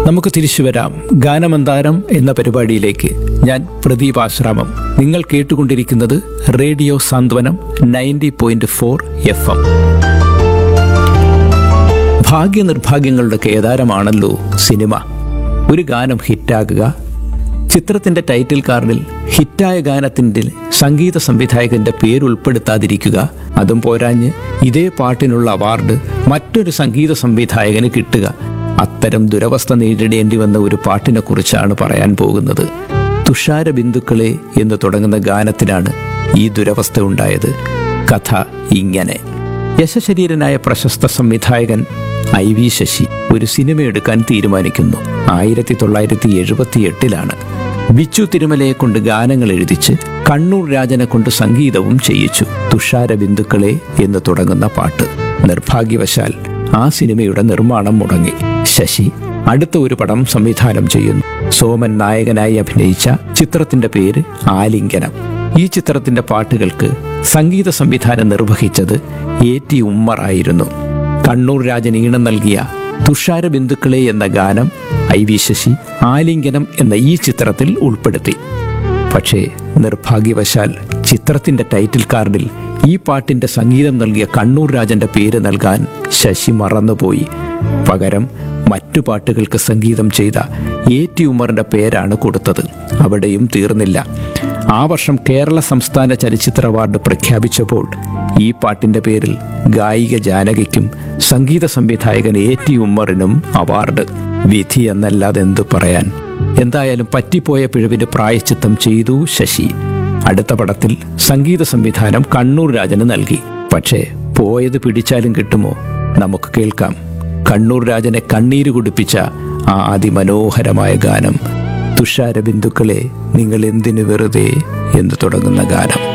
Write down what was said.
നമുക്ക് തിരിച്ചു വരാം ഗാനമന്താരം എന്ന പരിപാടിയിലേക്ക് ഞാൻ പ്രദീപ് ആശ്രാമം നിങ്ങൾ കേട്ടുകൊണ്ടിരിക്കുന്നത് radio Santhwanam ninety point four F M ഭാഗ്യനിർഭാഗ്യങ്ങളുടെ കേദാരമാണല്ലോ സിനിമ ഒരു ഗാനം ഹിറ്റാകുക ചിത്രത്തിന്റെ ടൈറ്റിൽ കാർഡിൽ ഹിറ്റായ ഗാനത്തിന്റെ സംഗീത സംവിധായകന്റെ പേര് ഉൾപ്പെടുത്താതിരിക്കുക അതും പോരാഞ്ഞ് ഇതേ പാട്ടിനുള്ള അവാർഡ് മറ്റൊരു സംഗീത സംവിധായകന് കിട്ടുക അത്തരം ദുരവസ്ഥ നേരിടേണ്ടി വന്ന ഒരു പാട്ടിനെ കുറിച്ചാണ് പറയാൻ പോകുന്നത് തുഷാര ബിന്ദുക്കളെ എന്ന് തുടങ്ങുന്ന ഗാനത്തിനാണ് ഈ ദുരവസ്ഥ ഉണ്ടായത് കഥ ഇങ്ങനെ യശശരീരനായ പ്രശസ്ത സംവിധായകൻ ഐ വി ശശി ഒരു സിനിമ എടുക്കാൻ തീരുമാനിക്കുന്നു ആയിരത്തി തൊള്ളായിരത്തി എഴുപത്തി എട്ടിലാണ് ബിച്ചു തിരുമലയെ കൊണ്ട് ഗാനങ്ങൾ എഴുതിച്ച് കണ്ണൂർ രാജനെ കൊണ്ട് സംഗീതവും ചെയ്യിച്ചു തുഷാര ബിന്ദുക്കളെ എന്ന് തുടങ്ങുന്ന പാട്ട് നിർഭാഗ്യവശാൽ ആ സിനിമയുടെ നിർമ്മാണം മുടങ്ങി ശശി അടുത്ത ഒരു പടം സംവിധാനം ചെയ്യുന്നു സോമൻ നായകനായി അഭിനയിച്ച ചിത്രത്തിന്റെ പേര് ആലിംഗനം ഈ ചിത്രത്തിന്റെ പാട്ടുകൾക്ക് സംഗീത സംവിധാനം നിർവഹിച്ചത് എ ടി ഉമ്മർ ആയിരുന്നു കണ്ണൂർ രാജൻ ഈണം നൽകിയ തുഷാര ബിന്ദുക്കളെ എന്ന ഗാനം ഐ വി ശശി ആലിംഗനം എന്ന ഈ ചിത്രത്തിൽ ഉൾപ്പെടുത്തി പക്ഷേ നിർഭാഗ്യവശാൽ ചിത്രത്തിന്റെ ടൈറ്റിൽ കാർഡിൽ ഈ പാട്ടിന്റെ സംഗീതം നൽകിയ കണ്ണൂർ രാജന്റെ പേര് നൽകാൻ ശശി മറന്നുപോയി പകരം മറ്റു പാട്ടുകൾക്ക് സംഗീതം ചെയ്ത എ ടി ഉമറിന്റെ പേരാണ് കൊടുത്തത് അവിടെയും തീർന്നില്ല ആ വർഷം കേരള സംസ്ഥാന ചലച്ചിത്ര അവാർഡ് പ്രഖ്യാപിച്ചപ്പോൾ ഈ പാട്ടിന്റെ പേരിൽ ഗായിക ജാനകിക്കും സംഗീത സംവിധായകൻ എ ടി ഉമ്മറിനും അവാർഡ് വിധി എന്നല്ലാതെ എന്തു പറയാൻ എന്തായാലും പറ്റിപ്പോയ പിഴവിന് പ്രായച്ചിത്തം ചെയ്തു ശശി അടുത്ത പടത്തിൽ സംഗീത സംവിധാനം കണ്ണൂർ രാജന് നൽകി പക്ഷേ പോയത് പിടിച്ചാലും കിട്ടുമോ നമുക്ക് കേൾക്കാം കണ്ണൂർ രാജനെ കണ്ണീര് കുടിപ്പിച്ച ആ അതിമനോഹരമായ ഗാനം തുഷാര ബിന്ദുക്കളെ നിങ്ങൾ എന്തിനു വെറുതെ എന്ന് തുടങ്ങുന്ന ഗാനം